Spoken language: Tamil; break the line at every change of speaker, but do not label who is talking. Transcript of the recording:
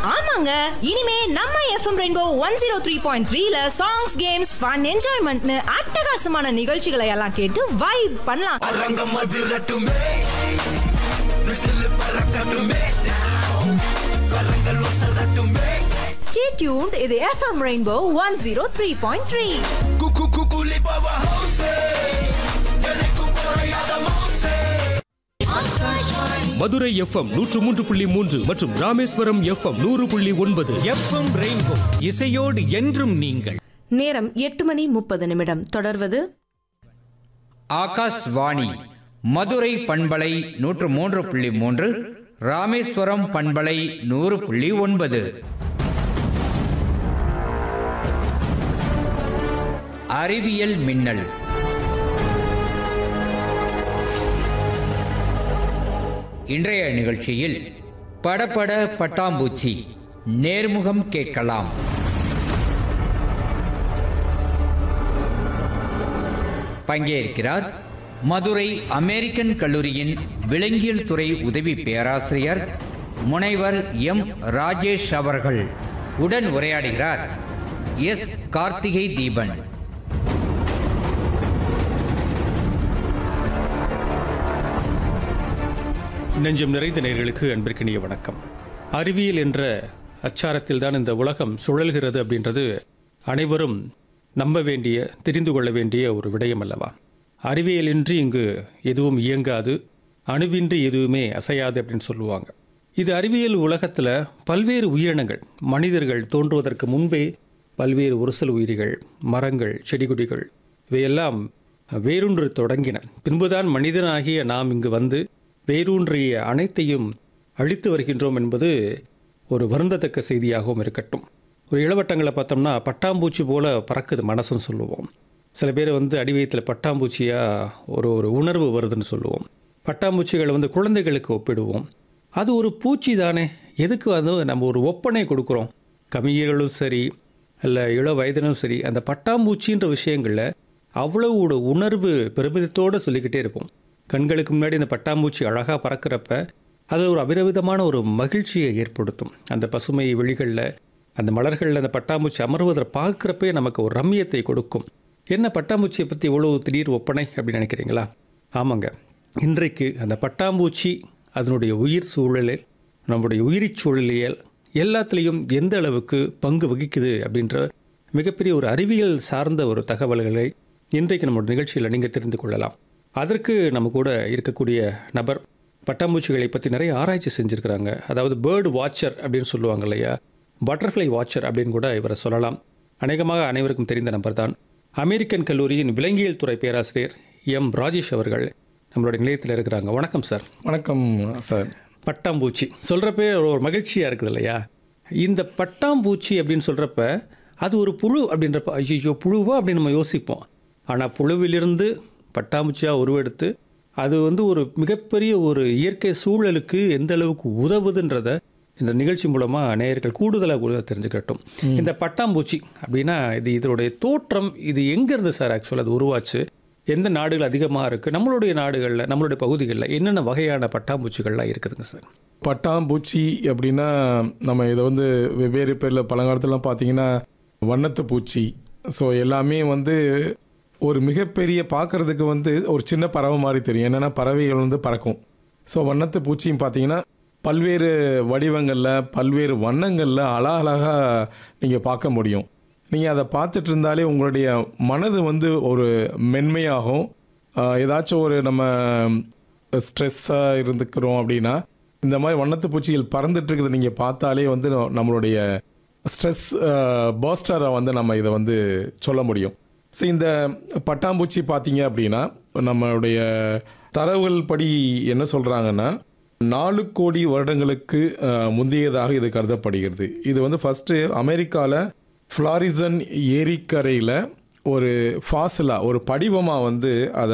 ஆமாங்க இனிமே நம்ம FM Rainbow one zero three point த்ரீல சாங்ஸ் கேம்ஸ் ஃபன் என்ஜாய்மெண்ட்னு அட்டகாசமான நிகழ்ச்சிகளை எல்லாம் கேட்டு வைப் பண்ணலாம்
அரங்கம் அதிரட்டுமே விசில் பறக்கட்டுமே கரங்கள் ஒசரட்டுமே
ஸ்டே டியூன்ட் இது FM Rainbow one zero three point three
குக்கு குக்குலி பவ ஹவுசே எனக்கு குறையாத மவுசே
மதுரை எஃப்எம் நூற்று மூன்று புள்ளி மூன்று மற்றும் ராமேஸ்வரம் எஃப்எம் நூறு புள்ளி ஒன்பது
எஃப்எம் ரெயின்போ இசையோடு என்றும் நீங்கள்
நேரம் எட்டு மணி முப்பது நிமிடம் தொடர்வது
ஆகாஷ்வாணி மதுரை பண்பலை நூற்று மூன்று புள்ளி மூன்று ராமேஸ்வரம் பண்பலை நூறு புள்ளி ஒன்பது அறிவியல் மின்னல் இன்றைய நிகழ்ச்சியில் படபட பட்டாம்பூச்சி நேர்முகம் கேட்கலாம் பங்கேற்கிறார் மதுரை அமெரிக்கன் கல்லூரியின் விலங்கியல் துறை உதவி பேராசிரியர் முனைவர் எம் ராஜேஷ் அவர்கள் உடன் உரையாடுகிறார் எஸ் கார்த்திகை தீபன்
நெஞ்சம் நிறைந்த நேர்களுக்கு அன்பிற்கினிய வணக்கம் அறிவியல் என்ற அச்சாரத்தில் தான் இந்த உலகம் சுழல்கிறது அப்படின்றது அனைவரும் நம்ப வேண்டிய தெரிந்து கொள்ள வேண்டிய ஒரு விடயம் அல்லவா அறிவியலின்றி இங்கு எதுவும் இயங்காது அணுவின்றி எதுவுமே அசையாது அப்படின்னு சொல்லுவாங்க இது அறிவியல் உலகத்தில் பல்வேறு உயிரினங்கள் மனிதர்கள் தோன்றுவதற்கு முன்பே பல்வேறு உருசல் உயிரிகள் மரங்கள் செடிகொடிகள் இவையெல்லாம் வேரூன்று தொடங்கின பின்புதான் மனிதனாகிய நாம் இங்கு வந்து வேரூன்றிய அனைத்தையும் அழித்து வருகின்றோம் என்பது ஒரு வருந்தத்தக்க செய்தியாகவும் இருக்கட்டும் ஒரு இளவட்டங்களை பார்த்தோம்னா பட்டாம்பூச்சி போல பறக்குது மனசுன்னு சொல்லுவோம் சில பேர் வந்து அடிவயத்தில் பட்டாம்பூச்சியாக ஒரு ஒரு உணர்வு வருதுன்னு சொல்லுவோம் பட்டாம்பூச்சிகளை வந்து குழந்தைகளுக்கு ஒப்பிடுவோம் அது ஒரு பூச்சி தானே எதுக்கு வந்து நம்ம ஒரு ஒப்பனை கொடுக்குறோம் கவிஞர்களும் சரி இல்லை இள வயதினும் சரி அந்த பட்டாம்பூச்சின்ற விஷயங்களில் அவ்வளவு ஒரு உணர்வு பெருமிதத்தோடு சொல்லிக்கிட்டே இருப்போம் கண்களுக்கு முன்னாடி இந்த பட்டாம்பூச்சி அழகாக பறக்கிறப்ப அது ஒரு அபிரவிதமான ஒரு மகிழ்ச்சியை ஏற்படுத்தும் அந்த பசுமை வெளிகளில் அந்த மலர்களில் அந்த பட்டாம்பூச்சி அமர்வதை பார்க்குறப்பே நமக்கு ஒரு ரம்மியத்தை கொடுக்கும் என்ன பட்டாம்பூச்சியை பற்றி இவ்வளோ திடீர் ஒப்பனை அப்படின்னு நினைக்கிறீங்களா ஆமாங்க இன்றைக்கு அந்த பட்டாம்பூச்சி அதனுடைய உயிர் சூழலில் நம்முடைய உயிரிச் சூழலியல் எல்லாத்துலேயும் எந்த அளவுக்கு பங்கு வகிக்குது அப்படின்ற மிகப்பெரிய ஒரு அறிவியல் சார்ந்த ஒரு தகவல்களை இன்றைக்கு நம்மளோட நிகழ்ச்சியில் நீங்கள் தெரிந்து கொள்ளலாம் அதற்கு நம்ம கூட இருக்கக்கூடிய நபர் பட்டாம்பூச்சிகளை பற்றி நிறைய ஆராய்ச்சி செஞ்சுருக்கிறாங்க அதாவது பேர்டு வாட்சர் அப்படின்னு சொல்லுவாங்க இல்லையா பட்டர்ஃப்ளை வாட்சர் அப்படின்னு கூட இவரை சொல்லலாம் அநேகமாக அனைவருக்கும் தெரிந்த நபர் தான் அமெரிக்கன் கல்லூரியின் விலங்கியல் துறை பேராசிரியர் எம் ராஜேஷ் அவர்கள் நம்மளுடைய நிலையத்தில் இருக்கிறாங்க வணக்கம் சார்
வணக்கம் சார்
பட்டாம்பூச்சி சொல்கிறப்பே ஒரு மகிழ்ச்சியாக இருக்குது இல்லையா இந்த பட்டாம்பூச்சி அப்படின்னு சொல்கிறப்ப அது ஒரு புழு அப்படின்றப்ப ஐயோ புழுவா அப்படின்னு நம்ம யோசிப்போம் ஆனால் புழுவிலிருந்து பட்டாம்பூச்சியாக உருவெடுத்து அது வந்து ஒரு மிகப்பெரிய ஒரு இயற்கை சூழலுக்கு எந்த அளவுக்கு உதவுதுன்றத இந்த நிகழ்ச்சி மூலமாக நேயர்கள் கூடுதலாக கூட தெரிஞ்சுக்கட்டும் இந்த பட்டாம்பூச்சி அப்படின்னா இது இதனுடைய தோற்றம் இது எங்கேருந்து சார் ஆக்சுவலாக அது உருவாச்சு எந்த நாடுகள் அதிகமாக இருக்குது நம்மளுடைய நாடுகளில் நம்மளுடைய பகுதிகளில் என்னென்ன வகையான பட்டாம்பூச்சிகள்லாம் இருக்குதுங்க சார்
பட்டாம்பூச்சி அப்படின்னா நம்ம இதை வந்து வெவ்வேறு பேரில் பழங்காலத்துலாம் பார்த்தீங்கன்னா வண்ணத்து பூச்சி ஸோ எல்லாமே வந்து ஒரு மிகப்பெரிய பார்க்கறதுக்கு வந்து ஒரு சின்ன பறவை மாதிரி தெரியும் என்னென்னா பறவைகள் வந்து பறக்கும் ஸோ வண்ணத்து பூச்சியும் பார்த்தீங்கன்னா பல்வேறு வடிவங்களில் பல்வேறு வண்ணங்களில் அழகழகாக நீங்கள் பார்க்க முடியும் நீங்கள் அதை பார்த்துட்டு இருந்தாலே உங்களுடைய மனது வந்து ஒரு மென்மையாகும் ஆஹ் ஏதாச்சும் ஒரு நம்ம ஸ்ட்ரெஸ்ஸாக இருந்துக்கிறோம் அப்படின்னா இந்த மாதிரி வண்ணத்து பூச்சிகள் பறந்துட்டு இருக்கிறத நீங்கள் பார்த்தாலே வந்து நம்மளுடைய ஸ்ட்ரெஸ் பர்ஸ்டரை வந்து நம்ம இதை வந்து சொல்ல முடியும் ஸோ இந்த பட்டாம்பூச்சி பார்த்தீங்க அப்படின்னா நம்மளுடைய தரவுகள் படி என்ன சொல்கிறாங்கன்னா நாலு கோடி வருடங்களுக்கு அஹ், முந்தையதாக இது கருதப்படுகிறது இது வந்து ஃபஸ்ட்டு அமெரிக்காவில் ஃப்ளாரிசன் ஏரிக்கரையில் ஒரு ஃபாசிலா ஒரு படிவமாக வந்து அதை